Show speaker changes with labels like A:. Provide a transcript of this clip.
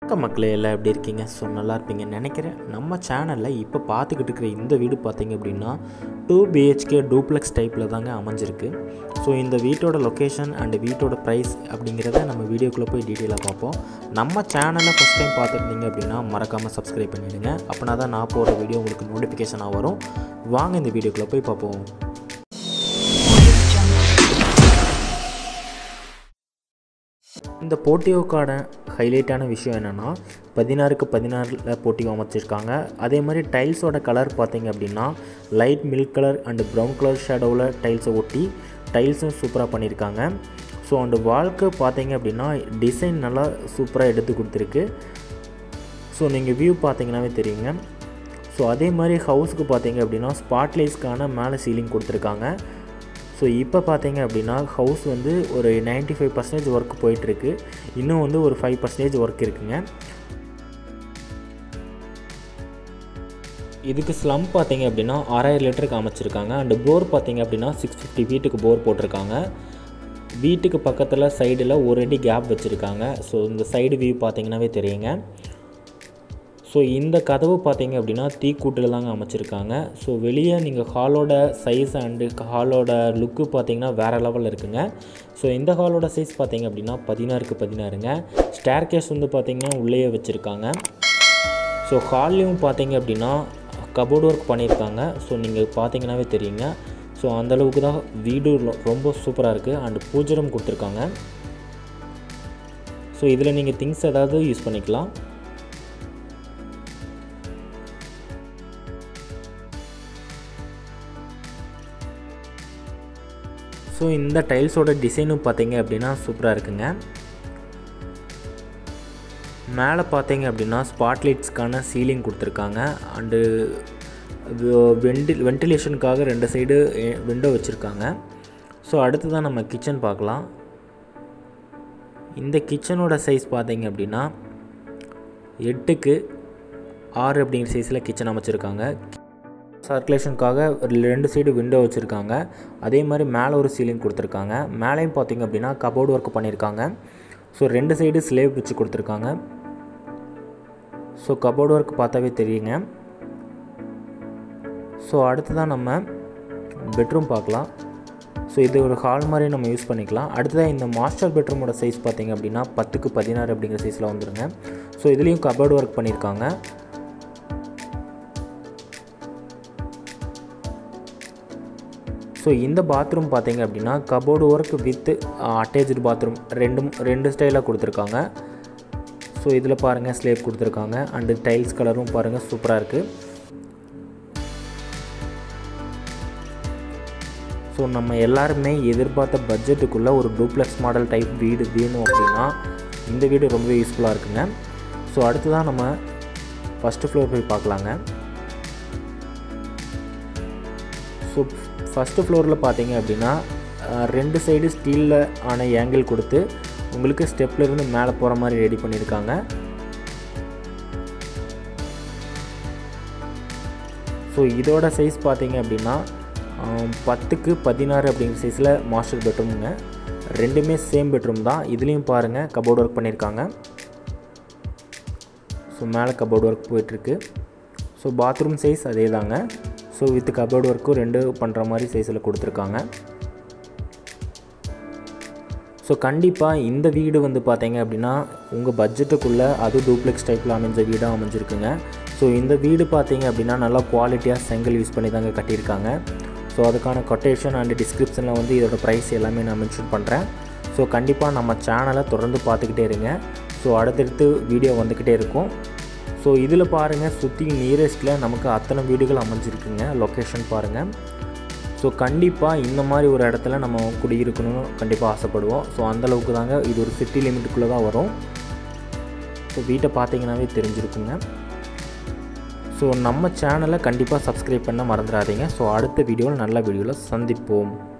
A: வணக்கம் மக்களே எல்லாம் எப்படி இருக்கீங்க ஸோ நல்லா இருப்பீங்கன்னு நினைக்கிறேன் நம்ம சேனலில் இப்போ பார்த்துக்கிட்டு இருக்கிற இந்த வீடு பார்த்தீங்க அப்படின்னா டூ பிஹெச்கே டூப்ளெக்ஸ் டைப்பில் தாங்க அமைஞ்சிருக்கு ஸோ இந்த வீட்டோட லொக்கேஷன் அண்ட் வீட்டோட ப்ரைஸ் அப்படிங்கிறத நம்ம வீடியோக்குள்ளே போய் டீட்டெயிலாக பார்ப்போம் நம்ம சேனலை ஃபஸ்ட் டைம் பார்த்துருந்தீங்க அப்படின்னா மறக்காமல் சப்ஸ்கிரைப் பண்ணிவிடுங்க அப்படின்னா தான் நான் போகிற வீடியோ உங்களுக்கு நோட்டிஃபிகேஷனாக வரும் வாங்க இந்த வீடியோக்குள்ளே போய் பார்ப்போம் இந்த போட்டியோக்கான ஹைலைட்டான விஷயம் என்னென்னா பதினாறுக்கு பதினாறில் போட்டியோ அமைச்சிருக்காங்க அதே மாதிரி டைல்ஸோட கலர் பார்த்தீங்க அப்படின்னா light milk colour and brown colour ஷேடோவில் டைல்ஸை ஒட்டி டைல்ஸும் சூப்பராக பண்ணியிருக்காங்க ஸோ அந்த வால்க்கு பார்த்தீங்க அப்படின்னா டிசைன் நல்லா சூப்பராக எடுத்து கொடுத்துருக்கு ஸோ நீங்கள் வியூ பார்த்தீங்கன்னாவே தெரியுங்க ஸோ அதே மாதிரி ஹவுஸுக்கு பார்த்தீங்க அப்படின்னா ஸ்பாட்லைட்ஸ்க்கான மேலே சீலிங் கொடுத்துருக்காங்க ஸோ இப்போ பார்த்தீங்க அப்படின்னா ஹவுஸ் வந்து ஒரு 95% ஃபைவ் பர்சன்டேஜ் ஒர்க் போயிட்டுருக்கு இன்னும் வந்து ஒரு ஃபைவ் பர்சன்டேஜ் ஒர்க் இருக்குங்க இதுக்கு ஸ்லம் பார்த்தீங்க அப்படின்னா ஆறாயிரம் லிட்டருக்கு அமைச்சிருக்காங்க அண்டு போர் பார்த்தீங்க அப்படின்னா சிக்ஸ் ஃபிஃப்டி வீட்டுக்கு போர் போட்டிருக்காங்க வீட்டுக்கு பக்கத்தில் சைடில் ஒரு அடி கேப் வச்சுருக்காங்க ஸோ இந்த சைடு வியூ பார்த்தீங்கன்னாவே தெரியுங்க ஸோ இந்த கதவு பார்த்தீங்க அப்படின்னா தீக்கூட்டில் தாங்க அமைச்சிருக்காங்க ஸோ வெளியே நீங்கள் ஹாலோட சைஸ் அண்டு ஹாலோட லுக்கு பார்த்தீங்கன்னா வேறு லெவலில் இருக்குங்க ஸோ இந்த ஹாலோட சைஸ் பார்த்தீங்க அப்படின்னா பதினாறுக்கு பதினாறுங்க ஸ்டேர் கேஸ் வந்து பார்த்தீங்கன்னா உள்ளேயே வச்சுருக்காங்க ஸோ ஹால்லையும் பார்த்தீங்க அப்படின்னா கபோர்ட் ஒர்க் பண்ணியிருக்காங்க ஸோ நீங்கள் பார்த்தீங்கன்னாவே தெரியுங்க ஸோ அந்தளவுக்கு தான் வீடு ரொ- ரொம்ப சூப்பராக இருக்குது அண்டு பூஜரம் கொடுத்துருக்காங்க ஸோ இதில் நீங்கள் திங்ஸ் ஏதாவது யூஸ் பண்ணிக்கலாம் ஸோ இந்த டைல்ஸோட டிசைனும் பார்த்தீங்க அப்படின்னா சூப்பராக இருக்குங்க மேலே பார்த்தீங்க அப்படின்னா ஸ்பாட்லைட்ஸ்க்கான சீலிங் கொடுத்துருக்காங்க அண்டு வெண்டி வென்டிலேஷனுக்காக ரெண்டு சைடு விண்டோ வச்சுருக்காங்க ஸோ அடுத்து தான் நம்ம கிச்சன் பார்க்கலாம் இந்த கிச்சனோட சைஸ் பார்த்தீங்க அப்படின்னா எட்டுக்கு ஆறு அப்படிங்கிற சைஸில் கிச்சன் அமைச்சிருக்காங்க சர்க்குலேஷனுக்காக ரெண்டு சைடு விண்டோ வச்சுருக்காங்க அதே மாதிரி மேலே ஒரு சீலிங் கொடுத்துருக்காங்க மேலேயும் பார்த்தீங்க அப்படின்னா கபோர்டு ஒர்க் பண்ணியிருக்காங்க ஸோ ரெண்டு சைடு ஸ்லேப் வச்சு கொடுத்துருக்காங்க ஸோ கபோர்டு ஒர்க் பார்த்தாவே தெரியுங்க ஸோ அடுத்து தான் நம்ம பெட்ரூம் பார்க்கலாம் ஸோ இது ஒரு ஹால் மாதிரி நம்ம யூஸ் பண்ணிக்கலாம் அடுத்ததாக இந்த மாஸ்டர் பெட்ரூமோட சைஸ் பார்த்தீங்க அப்படின்னா பத்துக்கு பதினாறு அப்படிங்கிற சைஸில் வந்துருங்க ஸோ இதுலேயும் கபோர்டு ஒர்க் பண்ணியிருக்காங்க ஸோ இந்த பாத்ரூம் பார்த்தீங்க அப்படின்னா cupboard work with attach bathroom ரெண்டும் ரெண்டு ஸ்டைலாக கொடுத்துருக்காங்க ஸோ இதில் பாருங்கள் ஸ்லேப் கொடுத்துருக்காங்க அண்டு டைல்ஸ் கலரும் பாருங்கள் சூப்பராக இருக்குது ஸோ நம்ம எல்லாருமே எதிர்பார்த்த பட்ஜெட்டுக்குள்ளே ஒரு டூப்ளெக்ஸ் மாடல் டைப் வீடு வேணும் அப்படின்னா இந்த வீடு ரொம்பவே யூஸ்ஃபுல்லாக இருக்குங்க ஸோ அடுத்து தான் நம்ம ஃபஸ்ட்டு ஃப்ளோர் போய் பார்க்கலாங்க ஸோ ஃபஸ்ட்டு ஃப்ளோரில் பார்த்தீங்க அப்படின்னா அஹ், ரெண்டு சைடு ஸ்டீலில் ஆன ஏங்கிள் கொடுத்து உங்களுக்கு ஸ்டெப்ல இருந்து மேலே போகிற மாதிரி ரெடி பண்ணியிருக்காங்க ஸோ இதோட சைஸ் பார்த்தீங்க அப்படின்னா ஆம், பத்துக்கு பதினாறு அப்படிங்கிற சைஸில் மாஸ்டர் பெட்ரூமுங்க ரெண்டுமே சேம் பெட்ரூம் தான் இதுலேயும் பாருங்கள் கபோர்ட் ஒர்க் பண்ணியிருக்காங்க ஸோ மேலே கபோர்ட் ஒர்க் போயிட்டுருக்கு ஸோ பாத்ரூம் சைஸ் அதே தாங்க ஸோ வித் கபோர்ட் ஒர்க்கும் ரெண்டு பண்ணுற மாதிரி சைஸில் கொடுத்துருக்காங்க ஸோ கண்டிப்பாக இந்த வீடு வந்து பார்த்தீங்க அப்படின்னா உங்கள் பட்ஜெட்டுக்குள்ளே அது டூப்ளெக்ஸ் டைப்பில் அமைஞ்ச வீடாக அமைஞ்சிருக்குங்க ஸோ இந்த வீடு பார்த்தீங்க அப்படின்னா நல்லா குவாலிட்டியாக செங்கல் யூஸ் பண்ணி தாங்க கட்டியிருக்காங்க ஸோ அதுக்கான கொட்டேஷன் அண்ட் டிஸ்கிரிப்ஷனில் வந்து இதோட ப்ரைஸ் எல்லாமே நான் மென்ஷன் பண்ணுறேன் ஸோ கண்டிப்பாக நம்ம சேனலை தொடர்ந்து பார்த்துக்கிட்டே இருங்க ஸோ அடுத்தடுத்து வீடியோ வந்துக்கிட்டே இருக்கும் ஸோ இதில் பாருங்கள் சுற்றி நியரஸ்ட்டில் நமக்கு அத்தனை வீடுகள் அமைஞ்சிருக்குங்க லொக்கேஷன் பாருங்கள் ஸோ கண்டிப்பாக இந்த மாதிரி ஒரு இடத்துல நம்ம குடியிருக்கணும்னு கண்டிப்பாக ஆசைப்படுவோம் ஸோ அந்தளவுக்கு தாங்க இது ஒரு சிட்டி லிமிட்டுக்குள்ளே தான் வரும் ஸோ வீட்டை பார்த்தீங்கன்னாவே தெரிஞ்சிருக்குங்க ஸோ நம்ம சேனலை கண்டிப்பாக சப்ஸ்கிரைப் பண்ண மறந்துடாதீங்க ஸோ அடுத்த வீடியோவில் நல்ல வீடியோவில் சந்திப்போம்